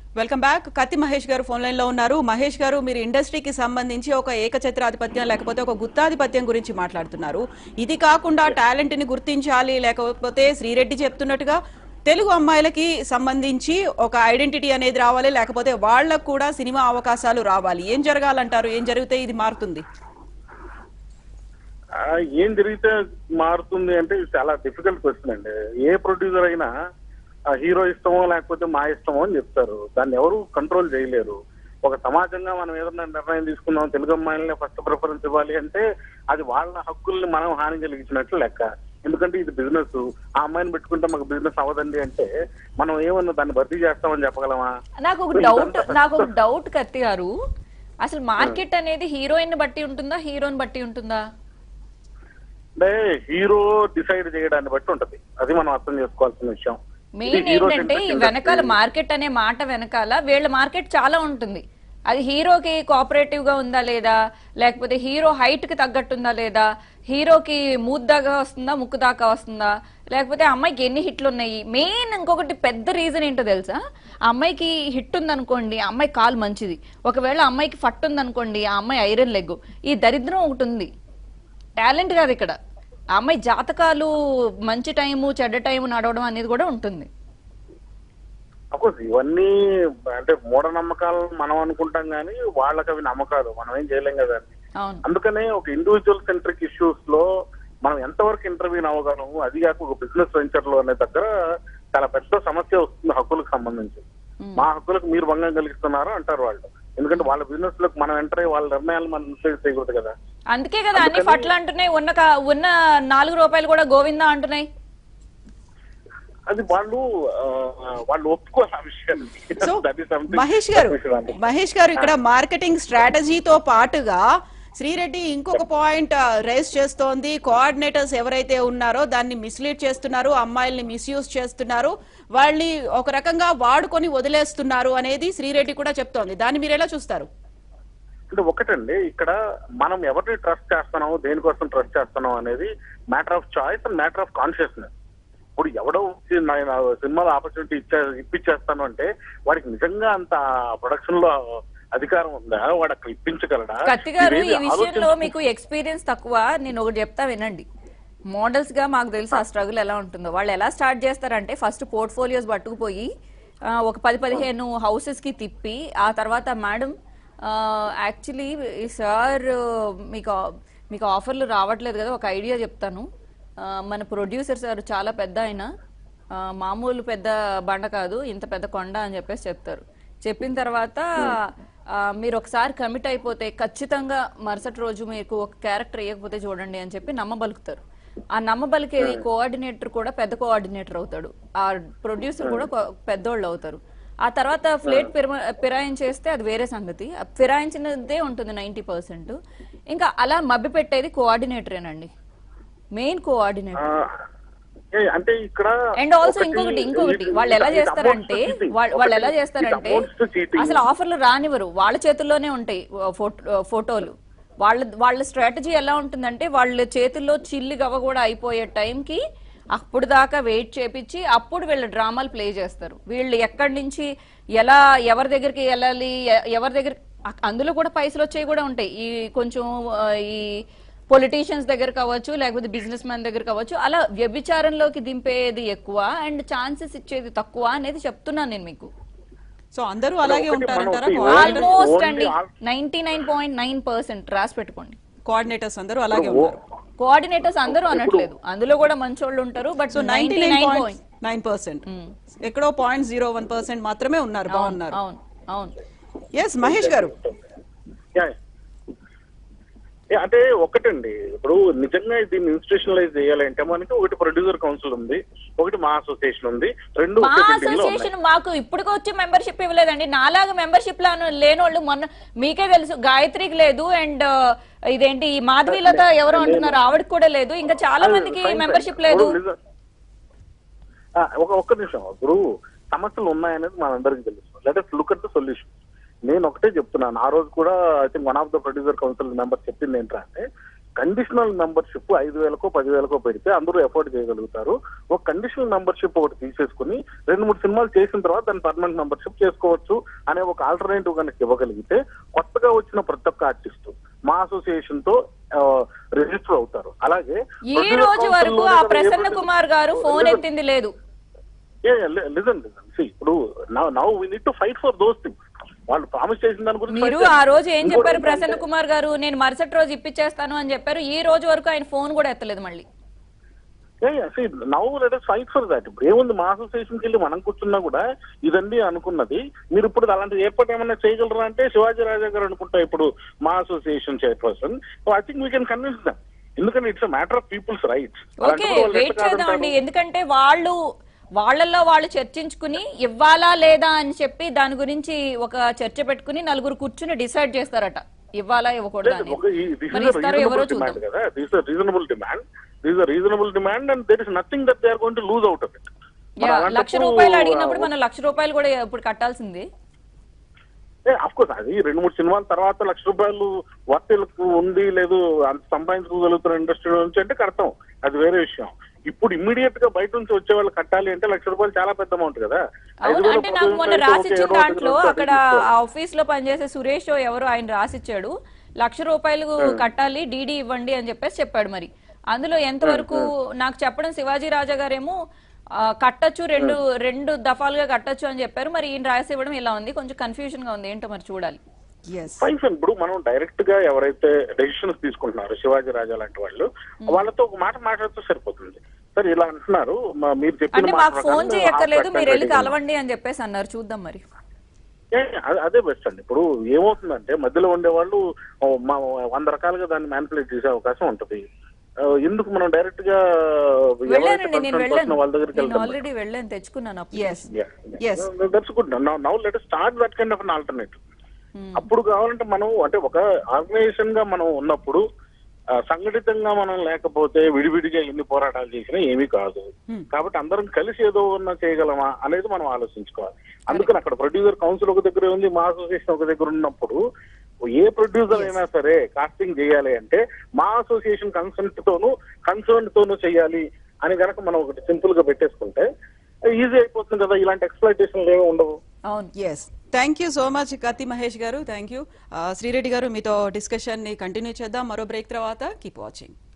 Welcome back కత్తి మహేష్ గారు phone line లో ఉన్నారు మహేష్ గారు మీరు ఇండస్ట్రీకి సంబంధించి ఒక ఏకఛత్రాధిపత్యం లేకపోతే ఒక గుత్తాధిపత్యం గురించి మాట్లాడుతున్నారు ఇది కాకుండా టాలెంట్ ని గుర్తించాలి లేకపోతే శ్రీరెడ్డి చెప్తున్నట్టుగా తెలుగు అమ్మాయిలకి సంబంధించి ఒక ఐడెంటిటీ అనేది రావాలి లేకపోతే వాళ్ళకు కూడా సినిమా అవకాశాలు రావాలి ఏం జరగాలంటారు ఏం జరిగితే ఇది మారుతుంది ఆ, ఏం జరిగితే మారుతుంది అంటే ఇది చాలా డిఫికల్ట్ క్వశ్చన్ అండి ఏ ప్రొడ్యూసర్ అయినా ఆ, హీరో ఇష్టమో లేకపోతే మా ఇష్టమో అని చెప్తారు దాన్ని ఎవరు కంట్రోల్ చేయలేరు ఒక సమాజంగా మనం ఏదైనా నిర్ణయం తీసుకుందాం తెలుగు అమ్మాయిలనే ఫస్ట్ ప్రిఫరెన్స్ ఇవ్వాలి అంటే అది వాళ్ళ హక్కుల్ని మనం హాని కలిగించినట్లు లెక్క ఎందుకంటే ఇది బిజినెస్ ఆ అమ్మాయిని పెట్టుకుంటే మాకు బిజినెస్ అవ్వదండి అంటే మనం ఏమన్నా దాన్ని భర్తీ చేస్తామని చెప్పగలమా నాకు ఒక డౌట్ నాకు ఒక డౌట్ కత్తి గారు అసలు మార్కెట్ అనేది హీరోయిన్ బట్టి ఉంటుందా హీరోని బట్టి ఉంటుందా అంటే హీరో డిసైడ్ చేయడాన్ని బట్టి ఉంటది అది మనం అర్థం చేసుకోవాల్సిన విషయం మెయిన్ ఇది hero ఏంటంటే ఈ centric వెనకాల industry. మార్కెట్ అనే మాట వెనకాల వీళ్ళ మార్కెట్ చాలా ఉంటుంది అది హీరోకి కోఆపరేటివ్ గా ఉందా లేదా లేకపోతే హీరో హైట్ కి తగ్గట్టుందా లేదా హీరోకి మూడ్ దాకా వస్తుందా ముక్కు దాకా వస్తుందా లేకపోతే ఆ అమ్మాయికి ఎన్ని హిట్లు ఉన్నాయి మెయిన్ ఇంకొకటి పెద్ద రీజన్ ఏంటో తెలుసా ఆ అమ్మాయికి హిట్ ఉందనుకోండి ఆ అమ్మాయి కాలు మంచిది ఒకవేళ ఆ అమ్మాయికి ఫట్ ఉందనుకోండి ఆ అమ్మాయి ఐరన్ లెగ్ ఈ దరిద్రం ఒకటి ఉంది టాలెంట్ కాదు ఇక్కడ ఆ అమ్మాయి జాతకాలు మంచి టైము చెడ్డ టైము నడవడం అనేది కూడా ఉంటుంది అఫ్కోర్స్ ఇవన్నీ అంటే మూఢనమ్మకాలు మనం అనుకుంటాం కానీ వాళ్ళకి అవి నమ్మకాలు మనం ఏం చేయలేం కదా అవును అందుకనే ఒక ఇండివిజువల్ సెంట్రిక్ ఇష్యూస్ లో మనం ఎంతవరకు ఇంటర్వ్యూ అవ్వగలము అది కాక ఒక బిజినెస్ వెంచర్ లో అనే దగ్గర చాలా పెద్ద సమస్య వస్తుంది హక్కులకు సంబంధించి మా హక్కులకు మీరు భంగం కలిగిస్తున్నారు అంటారు వాళ్ళు ఎందుకంటే వాళ్ళ బిజినెస్ లోకి మనం ఎంటర్ అయ్యి వాళ్ళ నిర్ణయాలు మనం ఇన్ఫ్లుయెన్స్ చేయకూడదు కదా అందుకే కదా అన్ని ఫట్లు అంటున్నాయి ఉన్న కా- ఉన్న నాలుగు రూపాయలు కూడా గోవిందా అంటున్నాయి అది వాళ్ళు ఆ, వాళ్ళు ఒప్పుకోవాలి ఆ విషయాన్ని so That is something Mahesh garu that we should understand. Mahesh గారు ఇక్కడ మార్కెటింగ్ స్ట్రాటజీతో పాటుగా శ్రీరెడ్డి ఇంకొక పాయింట్ రేస్ చేస్తోంది కోఆర్డినేటర్స్ ఎవరైతే ఉన్నారో దాన్ని మిస్లీడ్ చేస్తున్నారు అమ్మాయిల్ని మిస్యూజ్ చేస్తున్నారు వాళ్ళని ఒక రకంగా వాడుకొని వదిలేస్తున్నారు అనేది శ్రీరెడ్డి కూడా చెప్తోంది దాన్ని మీరు ఎలా చూస్తారు అంటే ఒకటండి ఇక్కడ మనం ఎవరిని ట్రస్ట్ చేస్తున్నాము దేనికోసం ట్రస్ట్ చేస్తున్నాం అనేది matter of choice and matter of consciousness ఇప్పుడు ఎవడో వచ్చి నా- నా సినిమాలో ఆపర్చునిటీ ఇచ్చే ఇప్పించేస్తాను అంటే వాడికి నిజంగా అంత ప్రొడక్షన్ లో అధికారం ఉందా వాడు అక్కడ ఇప్పించగలడా కత్తి గారు ఈ ఇవేవి విషయంలో ఆలోచించ- మీకు ఎక్స్పీరియన్స్ తక్కువ నేను ఒకటి చెప్తా వినండి మోడల్స్ గా మాకు తెలుసు ఆ స్ట్రగుల్ ఎలా ఉంటుందో వాళ్ళు ఎలా స్టార్ట్ చేస్తారంటే ఫస్ట్ పోర్ట్ఫోలియోస్ పట్టుకుపోయి ఆ, ఒక పది పదిహేను హౌసెస్ కి తిప్పి ఆ తర్వాత మేడం యాక్చువల్లీ సార్ మీకు మీకు ఆఫర్లు రావట్లేదు కదా ఒక ఐడియా చెప్తాను ఆ, మన ప్రొడ్యూసర్ సార్ చాలా పెద్ద ఆయన ఆ, మామూలు పెద్ద బండ కాదు ఇంత పెద్ద కొండ అని చెప్పేసి చెప్తారు చెప్పిన తర్వాత ఆ, మీరు ఒకసారి కమిట్ అయిపోతే ఖచ్చితంగా మరుసటి రోజు మీకు ఒక క్యారెక్టర్ వేయకపోతే చూడండి అని చెప్పి నమ్మబలుకుతారు ఆ నమ్మబలికేది కోఆర్డినేటర్ కూడా పెద్ద కోఆర్డినేటర్ అవుతాడు ఆ ప్రొడ్యూసర్ కూడా కొ- పెద్దోళ్ళు అవుతారు ఆ తర్వాత ఫ్లేట్ ఫిరాయించేస్తే అది వేరే సంగతి ఆ ఫిరాయించినదే ఉంటుంది నైంటీ పర్సెంట్ ఇంకా అలా మభ్య పెట్టేది కోఆర్డినేటరేనండి మెయిన్ ఆ, కోఆర్డినేటర్ ఏ, అంటే ఇక్కడ అండ్ ఆల్సో ఒకటి- ఇంకొకటి ఇంకొకటి ఇది- వాళ్ళు ఎలా ఇది amounts to చేస్తారంటే cheating. వాళ్ళ- వాళ్ళు ఎలా ఒకటి, it చేస్తారంటే amounts to cheating. అసలు ఆఫర్లు రానివ్వరు వాళ్ళ చేతుల్లోనే ఉంటాయి ఆ, ఫోటో- ఆ, ఫోటోలు వాళ్ళ వాళ్ళ స్ట్రాటజీ ఎలా ఉంటుందంటే వాళ్ళ చేతుల్లో చిల్లి గవ్వ కూడా అయిపోయే టైంకి అప్పుడు దాకా వెయిట్ చేపించి అప్పుడు వీళ్ళ డ్రామాలు ప్లే చేస్తారు వీళ్ళు ఎక్కడి నుంచి ఎలా ఎవరి దగ్గరికి వెళ్ళాలి ఎ- ఎవరి దగ్గర అ- అందులో కూడా పైసలు వచ్చేవి కూడా ఉంటాయి ఈ కొంచెం ఆ, ఈ పొలిటీషియన్స్ దగ్గర కావచ్చు లేకపోతే బిజినెస్ మ్యాన్ దగ్గర కావచ్చు అలా వ్యభిచారంలోకి దింపేది ఎక్కువ అండ్ ఛాన్సెస్ ఇచ్చేది తక్కువ అనేది చెప్తున్నాను నేను మీకు సో అందరూ అలాగే ఒకటి ఉంటారంటారా మనం ఒకటి కోఆర్డినేటర్ ఆల్మోస్ట్ only అండి al- ninety nine point nine percent రాసి పెట్టుకోండి కోఆర్డినేటర్స్ అందరూ అలాగే ఓ- ఉన్నారు కోఆర్డినేటర్స్ అందరూ అనట్లేదు అందులో కూడా మంచోళ్ళు ఉంటారు but so ninety ninety nine nine point point nine percent ఎక్కడో పాయింట్ జీరో వన్ పర్సెంట్ మాత్రమే ఉన్నారు బాగున్నారు అవును అవును ఎస్ మహేష్ గారు యా, యా. యా, అంటే ఒకటండి ఇప్పుడు నిజంగా దీన్ని ఇన్స్టిట్యూషనలైజ్ చేయాలంటే మనకి ఒకటి ప్రొడ్యూసర్ కౌన్సిల్ ఉంది ఒకటి మా అసోసియేషన్ ఉంది రెండు మా ఒకే building లో ఉన్నాయి. అసోసియేషన్ మాకు ఇప్పటికి వచ్చి మెంబర్షిప్ ఇవ్వలేదండి నాలాగా మెంబర్షిప్ లేనోళ్ళు మొన్న మీకే తెలుసు గాయత్రికి లేదు అండ్ ఇదేంటి ఈ మాధవీలత ఎవరో అంటున్నారు ఆవిడకి కూడా లేదు ఇంకా చాలా అది మందికి fine, fine. మెంబర్షిప్ లేదు ఇప్పుడు నిజం- ఆ, ఒక ఒక్క నిమిషం ఇప్పుడు సమస్యలు ఉన్నాయనేది మనందరికీ తెలుసు let look at the solution నేను ఒకటే చెప్తున్నాను ఆ రోజు కూడా I think one of the producer council member చెప్పింది ఏంటంటే కండిషనల్ మెంబర్షిప్ ఐదు వేలకో పదివేలకో పెడితే అందరూ ఎఫోర్డ్ చేయగలుగుతారు ఒక కండిషనల్ మెంబర్షిప్ ఒకటి తీసేసుకుని రెండు మూడు సినిమాలు చేసిన తర్వాత దాన్ని పర్మనెంట్ మెంబర్షిప్ చేసుకోవచ్చు అనే ఒక ఆల్టర్నేటివ్ కనుక ఇవ్వగలిగితే కొత్తగా వచ్చిన ప్రతి ఒక్క ఆర్టిస్ట్ మా అసోసియేషన్ తో రిజిస్టర్ అవుతారు అలాగే ఈ producer రోజు council వరకు లోనే ఆ కదా ఏ ప్రసన్న producer- కుమార్ గారు ఫోన్ Listen, ఎత్తింది లేదు yeah, yeah, li- listen, listen. See, ఇప్పుడు now we need to fight for those things వాళ్ళు ప్రామిస్ చేసిన దాని గురించి మీరు fight ఆ చేయాలి. రోజు ఏం ఇంకోటి చెప్పారు ఏంటంటే- ప్రసన్న కుమార్ గారు నేను మరుసటి రోజు ఇప్పించేస్తాను అని చెప్పారు ఈ రోజు వరకు ఆయన ఫోన్ కూడా ఎత్తలేదు మళ్ళీ now let us fight for that ఇప్పుడు ఏముంది మా అసోసియేషన్కి వెళ్ళి మనం కూర్చున్నా కూడా ఇదండి అనుకున్నది మీరు ఇప్పుడు అలాంటి ఏర్పాటు ఏమైనా చేయగలరా అంటే శివాజీ రాజా గారు అనుకుంటా ఇప్పుడు మా association chairperson I think we can convince them ఎందుకంటే it's matter of people's rights okay wait చేద్దామండి ఎందుకంటే వాళ్ళు వాళ్ళల్లో వాళ్ళు చర్చించుకుని ఇవ్వాలా లేదా అని చెప్పి దాని గురించి ఒక చర్చ పెట్టుకుని నలుగురు కూర్చుని డిసైడ్ చేస్తారట ఇవ్వాలా ఇవ్వకూడదా అని మరి ఇస్తారో ఎవరో చూద్దాం డిమాండ్ కదా this reasonable demand this reasonable demand and there is nothing that they are going to lose out of it ya, lakh రూపాయలు అడిగినప్పుడు మనం లక్ష రూపాయలు కూడా ఇప్పుడు కట్టాల్సింది అఫ్ కోర్స్ అది రెండు మూడు సినిమాల తర్వాత లక్ష రూపాయలు వర్తలకు ఉంది లేదు అంత సంపాదించుకోగలుగుతున్న ఇండస్ట్రీ నుంచి అంటే కడతాం అది వేరే విషయం ఇప్పుడు ఇమ్మీడియట్ గా బయట నుంచి వచ్చే వాళ్ళు కట్టాలి అంటే లక్ష రూపాయలు చాలా పెద్ద అమౌంట్ కదా ఐదు అవును వేల అంటే నాకు మొన్న పదివేలు అయితే రాసిచ్చిన ఓకే, ఏదో ఒకటి దాంట్లో ఉంటుంది, అక్కడ అది ఆ ఆఫీస్ లో పనిచేసే సురేష్ ఎవరు ఆయన రాసిచ్చాడు లక్ష రూపాయలు కట్టాలి డీడీ ఇవ్వండి అని చెప్పేసి చెప్పాడు మరి అందులో ఎంతవరకు నాకు చెప్పడం శివాజీ రాజా గారేమో ఆ, కట్టొచ్చు రెండు రెండు దఫాలుగా కట్టొచ్చు అని చెప్పారు మరి ఈయన రాసి ఇవ్వడం ఇలా ఉంది కొంచెం కన్ఫ్యూజన్ గా ఉంది ఏంటో మరి చూడాలి ఎస్ ఫైన్ ఫైన్ ఇప్పుడు మనం డైరెక్ట్ గా ఎవరైతే డెసిషన్స్ తీసుకుంటున్నారో శివాజీ రాజా లాంటి వాళ్ళు వాళ్ళతో ఒక మాట మాట్లాడితే సరిపోతుంది సార్ ఇలా అంటున్నారు మా- మీరు చెప్పిన అంటే మాట మాకు ఫోన్ ప్రకారం చేయక్కర్లేదు హాఫ్ మీరు వెళ్ళి పర్సెంట్ కలవండి అని చెప్పేసి అన్నారు చూద్దాం మరి ఏ, అ- అదే బెస్ట్ అండి ఇప్పుడు ఏమవుతుందంటే మధ్యలో ఉండే వాళ్ళు ఓ, మా వంద రకాలుగా దాన్ని మ్యానిపులేట్ చేసే అవకాశం ఉంటది ఆ, ఎందుకు మనం డైరెక్ట్ గా ఎవరైతే వెళ్ళానండి నేను concerned వెళ్ళాను person వాళ్ళ దగ్గరికి నేను వెళ్తాం ఆల్రెడీ వెళ్ళాను తెచ్చుకున్నాను yes application. Yes. That's good now let start that kind of an alternative Hmm. అప్పుడు కావాలంటే మనం అంటే ఒక ఆర్గనైజేషన్ గా మనం ఉన్నప్పుడు ఆ, సంఘటితంగా మనం లేకపోతే విడివిడిగా ఎన్ని పోరాటాలు చేసినా ఏమీ కాదు కాబట్టి అందరం కలిసి ఏదో ఉన్నా చేయగలమా అనేది మనం ఆలోచించుకోవాలి అందుకని అక్కడ ప్రొడ్యూసర్ కౌన్సిల్ ఒక దగ్గర ఉంది మా అసోసియేషన్ ఒక దగ్గర ఉన్నప్పుడు ఏ ప్రొడ్యూసర్ అయినా సరే కాస్టింగ్ చేయాలి అంటే మా అసోసియేషన్ కన్సెంట్ తోను కన్సర్న్ తోను చేయాలి అని గనక మనం ఒకటి సింపుల్ గా పెట్టేసుకుంటే ఈజీ అయిపోతుంది కదా ఇలాంటి ఎక్స్ప్లైటేషన్లు ఏమి ఉండవు అవును yes thank you so much Kathi Mahesh గారు థ్యాంక్ యూ శ్రీరెడ్డి గారు మీతో డిస్కషన్ ని కంటిన్యూ చేద్దాం మరో బ్రేక్ తర్వాత కీప్ వాచింగ్